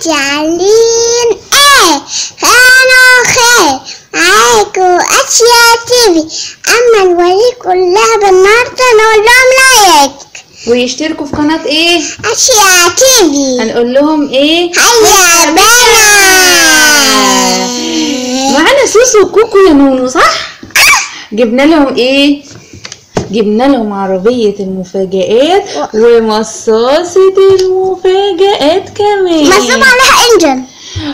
تعليم ايه انا خير معاكم اشياء تيفي اما نوريكم اللعبة النهاردة نقول لهم لايك ويشتركوا في قناة ايه اشياء تيفي هنقول لهم ايه هيا بنا معانا سوسو وكوكو يا نونو صح جبنا لهم ايه جبنا لهم عربية المفاجآت ومصاصة المفاجآت كمان مرسوم عليها انجل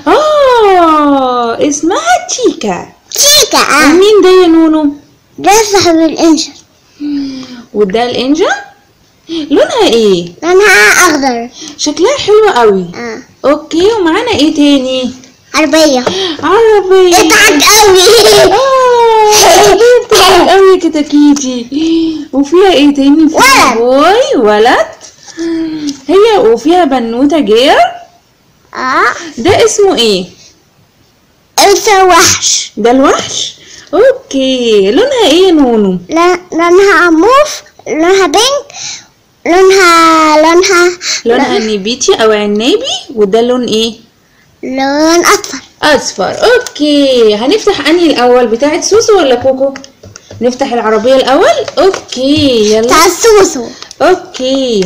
اه اسمها تشيكا تشيكا اه مين ده يا نونو ده صاحب الانجل وده الانجن لونها ايه لونها اخضر شكلها حلو قوي اه اوكي ومعانا ايه تاني عربية عربية اضحك قوي آه، بتضحك قوي يا كتاكيتي وفيها ايه تاني فيها ولد. بوي ولد هي وفيها بنوتة جير اه ده اسمه ايه انثى وحش ده الوحش اوكي لونها ايه يا نونو لا- لونها موف لونها بينك لونها لونها لونها نبيتي او عنابي وده لون ايه لون اصفر اصفر اوكي هنفتح انهي الاول بتاعت سوسو ولا كوكو نفتح العربية الاول اوكي يلا بتاع السوسو اوكي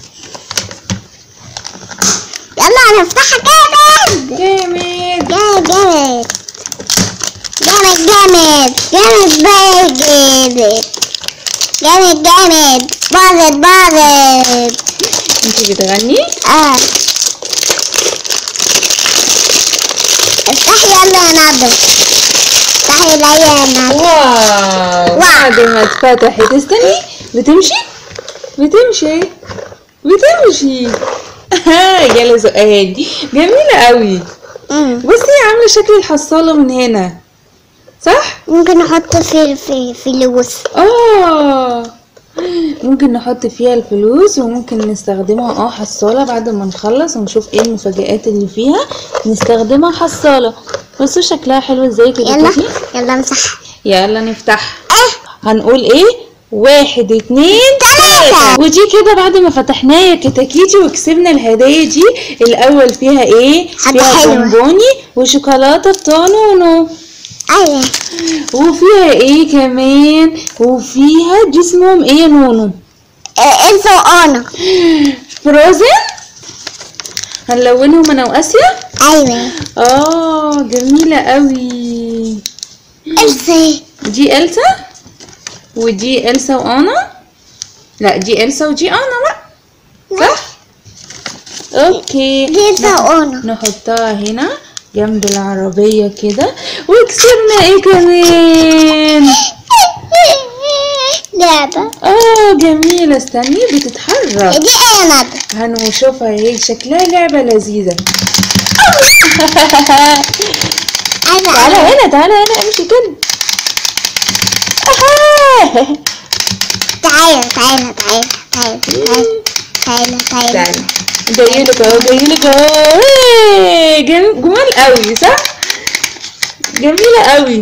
يلا هنفتحها جامد جامد جامد جامد جامد جامد جامد بقى جامد جامد جامد باظت باظت انت بتغني اه افتحي يلا يا نادر افتحي ليا يا نادر واو بعد ما اتفتحت استني بتمشي بتمشي بتمشي جالي سؤال جميلة قوي مم. بصي عاملة شكل الحصالة من هنا صح؟ ممكن نحط في في فلوس اه ممكن نحط فيها الفلوس وممكن نستخدمها اه حصالة بعد ما نخلص ونشوف ايه المفاجآت اللي فيها نستخدمها حصالة بصوا شكلها حلو ازاي كده يلا كده. يلا امسح يلا نفتح اه هنقول ايه واحد اتنين تلاتة ودي كده بعد ما فتحناه يا كتاكيتي وكسبنا الهدايا دي الاول فيها ايه حاجة فيها حلوة. بونبوني وشوكولاتة بتوع نونو ايوه وفيها ايه كمان وفيها دي اسمهم ايه يا نونو آه، انسى وانا فروزن هنلونهم انا واسيا ايوه اه جميلة قوي انسى دي إلسا ودي إلسا وأنا لا دي إلسا ودي أنا بقى صح؟ اوكي دي انسى وانا نحطها هنا جنب العربية كده وكسبنا ايه كمان لعبة اه جميلة استني بتتحرك دي ايه يا نادر هنشوفها هي شكلها لعبة لذيذة ايوه تعالى ايوه هنا تعالى هنا امشي كده أها. تعالى تعالى تعالى تعالى تعالى تعالى تعالى جايلك اهو جايلك اهو إيه، جم- جمال قوي صح جميلة قوي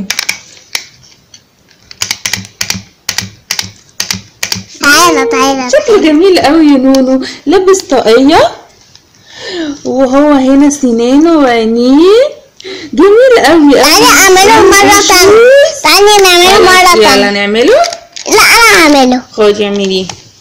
تعالى تعالى شكله جميل قوي يا نونو لابس طاقية وهو هنا سنانه وعينيه جميل قوي تعالى اعمله مرة تانية تعالى نعمله مرة يلا تانية نعمله لا انا هعمله خدي اعمليه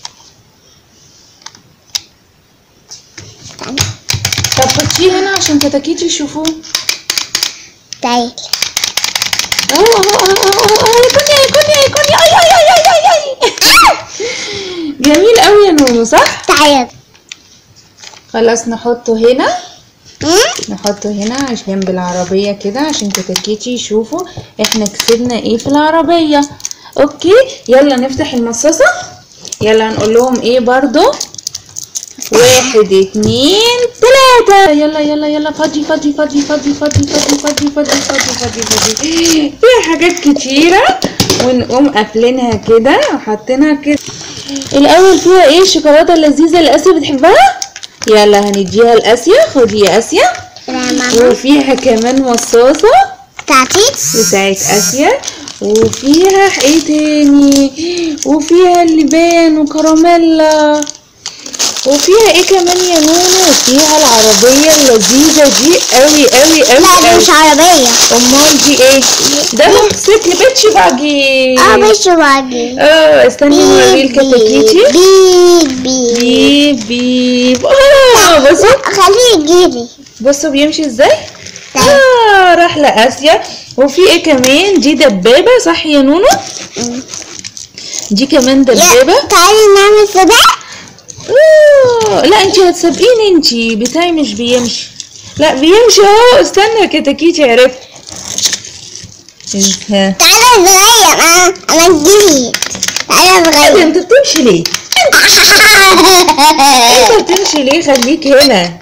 طب حطيه هنا عشان كتاكيتي يشوفوه تعالى اهو اهو اهو اهو اهو يكوني يكوني يكوني اي اي اي اي اي اي جميل قوي يا نونو صح تعالى خلاص نحطه هنا مم؟ نحطه هنا عشان جنب العربية كده عشان كتاكيتي يشوفوا احنا كسبنا ايه في العربية اوكي يلا نفتح المصاصة يلا نقول لهم ايه برضو واحد اتنين تلاتة يلا يلا يلا فضي فضي فضي فضي فضي فضي فضي فضي فضي فضي فضي فيها حاجات كتيرة ونقوم قافلينها كده وحاطينها كده الاول فيها ايه الشوكولاتة اللذيذة اللي اسيا بتحبها يلا هنديها لاسيا خدي يا اسيا يا ماما وفيها كمان مصاصة بتاعتي بتاعت اسيا وفيها ايه تاني وفيها اللبان وكراميلا وفيها ايه كمان يا نونو وفيها العربية اللذيذة دي قوي قوي قوي لا دي قوي مش عربية امال دي ايه ده موتوسيكل بيتش باجي اه مش باجي اه استني نوري الكتاكيتي بيب بيب بيب بيب اه بصوا خليه يجيلي بصوا بيمشي ازاي طيب. اه راح لاسيا وفي ايه كمان دي دبابة صح يا نونو دي كمان دبابة يا تعالي نعمل سباق آه، لا انتي هتسابقيني انتي بتاعي مش بيمشي لا بيمشي اهو استنى يا كتاكيتي عرفت ها تعالى صغير انا انا جديد تعالى ايه ده صغير انت بتمشي ليه انت بتمشي ليه خليك هنا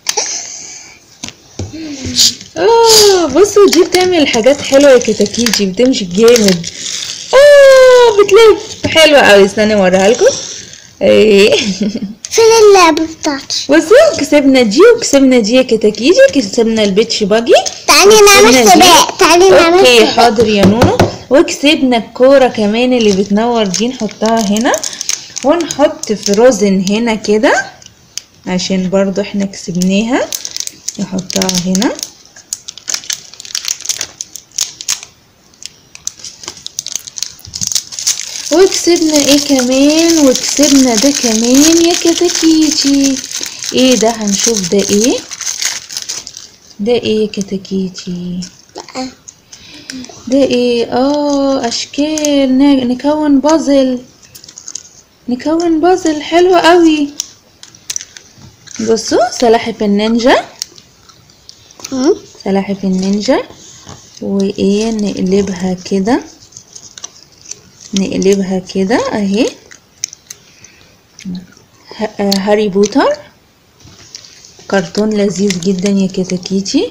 اه بصوا دي بتعمل حاجات حلوه يا كتاكيتي بتمشي جامد اه بتلف حلوه قوي استنى اوريها لكم ايه فين اللعبة بتاعتي بصوا كسبنا دي وكسبنا دي يا كتاكيتي كسبنا البيتش باجي تعالي وكسبنا نعمل دي. سباق تعالي نعمل اوكي سباق حاضر يا نونو وكسبنا الكورة كمان اللي بتنور دي نحطها هنا ونحط فروزن هنا كده عشان برضو احنا كسبناها نحطها هنا وكسبنا ايه كمان وكسبنا ده كمان يا كتاكيتي ايه ده هنشوف ده ايه ده ايه يا كتاكيتي ده ايه اه اشكال ن- نكون بازل نكون بازل حلو قوي بصوا سلاحف النينجا مم. سلاحف النينجا وايه نقلبها كده نقلبها كده اهي ه- آه، هاري بوتر كرتون لذيذ جدا يا كتاكيتي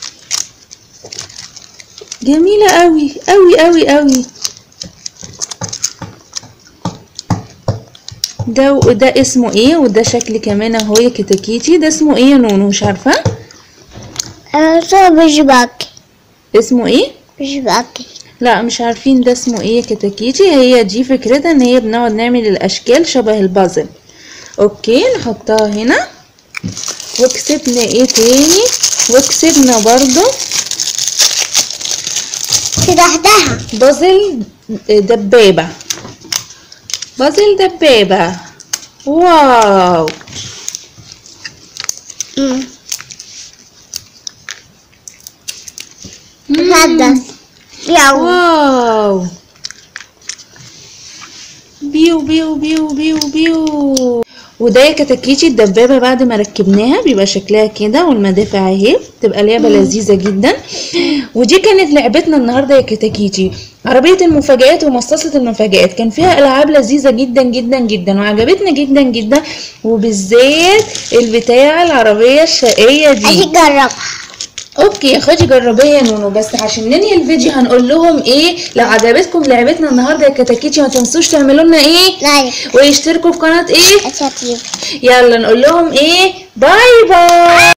جميلة قوي قوي قوي قوي ده وده اسمه ايه وده شكل كمان اهو يا كتاكيتي ده اسمه ايه يا نونو مش عارفه انا صوب مش باكي اسمه ايه مش باكي لا مش عارفين ده اسمه ايه يا كتاكيتي هي دي فكرتها ان هي بنقعد نعمل الاشكال شبه البازل اوكي نحطها هنا وكسبنا ايه تاني وكسبنا برضو فتحتها بازل دبابة بازل دبابة واو مم. مسدس ياو واو بيو بيو بيو بيو بيو وده يا كتاكيتي الدبابة بعد ما ركبناها بيبقى شكلها كده والمدافع اهي بتبقى لعبة لذيذة جدا ودي كانت لعبتنا النهاردة يا كتاكيتي عربية المفاجآت ومصاصة المفاجآت كان فيها ألعاب لذيذة جدا جدا جدا وعجبتنا جدا جدا وبالذات البتاع العربية الشقية دي عايز اجربها اوكي خدي جربيه يا نونو بس عشان ننهي الفيديو هنقول لهم ايه لو عجبتكم لعبتنا النهارده يا كتاكيتي ما تنسوش تعملوا لنا ايه لايك ويشتركوا في قناه ايه اساتير يلا نقول لهم ايه باي باي